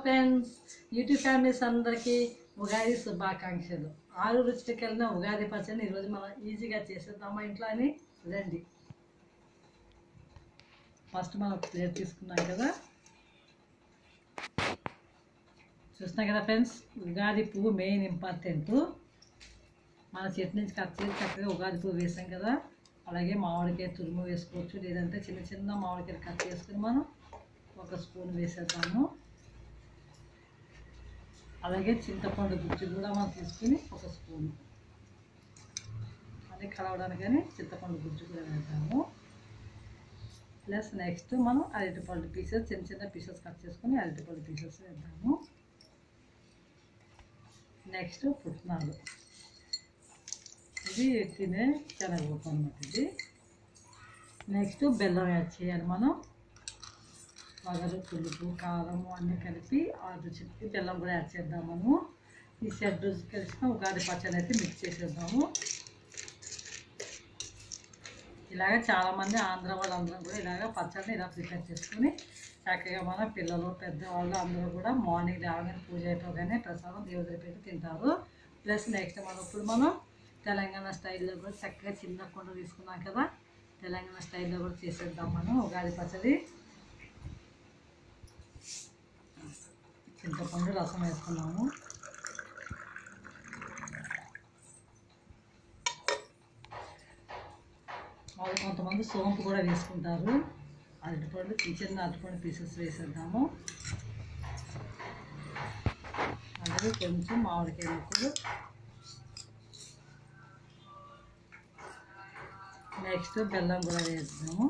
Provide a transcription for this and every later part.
friends YouTube families అందరికీ ఉగాది శుభాకాంక్షలు ఆరు రుచికి వెళ్ళిన ఉగాది పచ్చడిని ఈరోజు మనం ఈజీగా చేసేద్దామా ఇంట్లో అని రండి ఫస్ట్ మనం ప్లేట్ తీసుకున్నాం కదా చూస్తున్నాం కదా ఫ్రెండ్స్ ఉగాది పువ్వు మెయిన్ ఇంపార్టెంట్ మన చెట్టు నుంచి కట్ చేసి చక్కగా ఉగాది పువ్వు వేసాం కదా అలాగే మామిడికాయ తురుము వేసుకోవచ్చు లేదంటే చిన్న చిన్న మామిడికాయలు కట్ చేసుకుని మనం ఒక స్పూన్ వేసేద్దాము అలాగే చింతపండు గుజ్జు కూడా మనం తీసుకుని ఒక స్పూన్ అది కలవడానికని చింతపండు గుజ్జు కూడా వేద్దాము ప్లస్ నెక్స్ట్ మనం అరటిపండు పీసెస్ చిన్న చిన్న పీసెస్ కట్ చేసుకుని అరటిపండు పీసెస్ వేద్దాము నెక్స్ట్ పుట్నాలు ఇది తినే శనగపప్పు అనమాట ఇది నెక్స్ట్ బెల్లం యాడ్ చేయాలి మనం వగరు పులుపు కారము అన్నీ కలిపి ఆ రుచికి బెల్లం కూడా యాడ్ చేద్దాం మనము ఈ సెట్ రుచి కలిసిన ఉగాది పచ్చడి అయితే మిక్స్ చేసేద్దాము ఇలాగ చాలామంది ఆంధ్ర వాళ్ళందరం కూడా ఇలాగ పచ్చడిని ఇలా ప్రిపేర్ చేసుకుని చక్కగా మన పిల్లలు పెద్దవాళ్ళు అందరూ కూడా మార్నింగ్ లేవగానే పూజ అయిపోగానే ప్రసాదం దేవుడి పెట్టి తింటారు ప్లస్ నెక్స్ట్ మనం ఇప్పుడు మనం తెలంగాణ స్టైల్లో కూడా చక్కగా చిన్న కొండ తీసుకున్నాం కదా తెలంగాణ స్టైల్లో కూడా చేసేద్దాం మనం ఉగాది పచ్చడి చింతపండు రసం వేసుకున్నాము వాళ్ళు కొంతమంది సోంపు కూడా వేసుకుంటారు అరటిపండు చిన్న చిన్న అరటిపండు పీసెస్ వేసేద్దాము అలాగే కొంచెం మామిడికాయ ముక్కలు నెక్స్ట్ బెల్లం కూడా వేద్దాము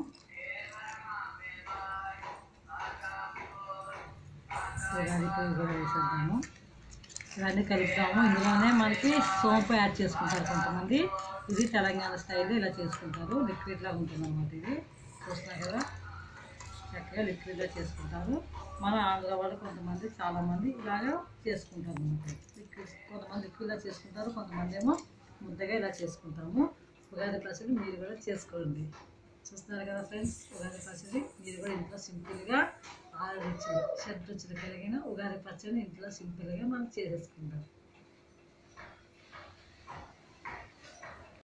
ఉగాది పువ్వు కూడా వేసేద్దాము ఇవన్నీ కలుపుతాము ఇందులోనే మనకి సోంపు యాడ్ చేసుకుంటారు కొంతమంది ఇది తెలంగాణ స్టైల్లో ఇలా చేసుకుంటారు లిక్విడ్ లాగా ఉంటుంది అనమాట ఇది చూస్తున్నారు కదా చక్కగా లిక్విడ్గా చేసుకుంటారు మన ఆంధ్ర వాళ్ళు కొంతమంది చాలామంది ఇలాగా చేసుకుంటారు అనమాట లిక్విడ్ కొంతమంది లిక్విడ్గా చేసుకుంటారు కొంతమంది ఏమో ముద్దగా ఇలా చేసుకుంటాము ఉగాది పచ్చడి మీరు కూడా చేసుకోండి చూస్తున్నారు కదా ఫ్రెండ్స్ ఉగాది పచ్చడి మీరు కూడా ఇంట్లో సింపుల్గా ఆరు రుచులు షడ్ రుచులు కలిగిన ఉగాది పచ్చడిని ఇంట్లో సింపుల్గా మనం చేసేసుకుంటాం